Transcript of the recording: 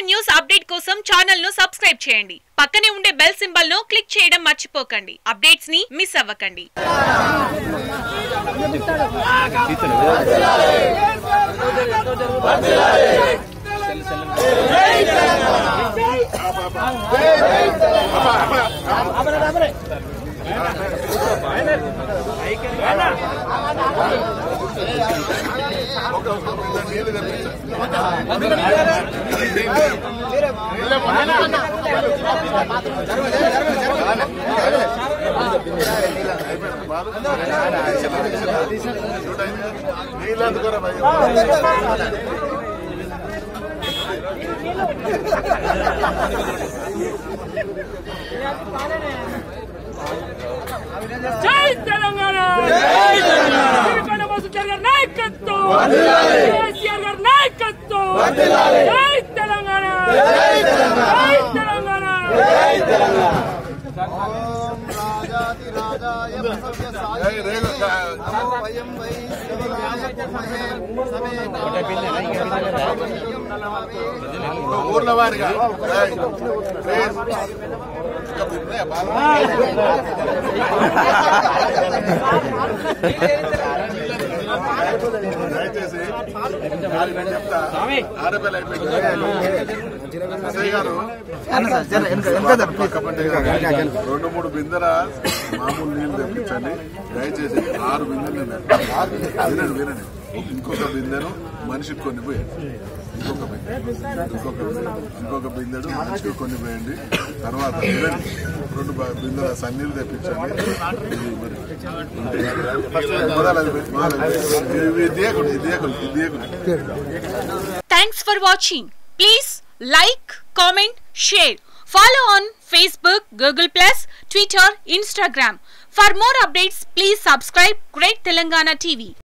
News update కోసం channel ను subscribe చేయండి పక్కనే ఉండే బెల్ సింబల్ ను క్లిక్ చేయడం మర్చిపోకండి అప్డేట్స్ ని మిస్ అవ్వకండి నీళ్ళందుకు కూడా భయం. జై తెలంగాణ జై తెలంగాణ శ్రీకొండ బసవరాజు గారి నాయకత్వం కేసీఆర్ గారి నాయకత్వం జై తెలంగాణ జై తెలంగాణ జై తెలంగాణ ఏయ్, రేగు, ఊర్ల వారిగా ఏయ్, ప్లీజ్. ఇంకా బిడ్డే, బాగా. దయచేసి నేను చెప్తా ఆడపిల్ల అయిపోయింది ఎస్ఐ గారు పక్క పంటే గారు, రెండు మూడు బిందెల మామూలు నీళ్లు తెప్పించండి దయచేసి ఆరు బిందెలు నేను వినండి వినండి ఇంకొక బిందెను మనిషికి కొన్ని పోయండి ఇంకొక బిందె ఇంకొక బిందె ఇంకొక బిందెడు మనిషికి కొన్ని పోయండి తర్వాత వినండి రెండు బ- బిందెల సన్నీళ్ళు తెప్పించండి ఇది మరి. మొదలది పెట్టి- మొదలది పెట్టి. ఇది తీయకుండా ఇది తీయకుండా ఇది తీయకుండా thanks for watching please like comment share follow on Facebook Google plus Twitter Instagram for more updates please subscribe great Telangana TV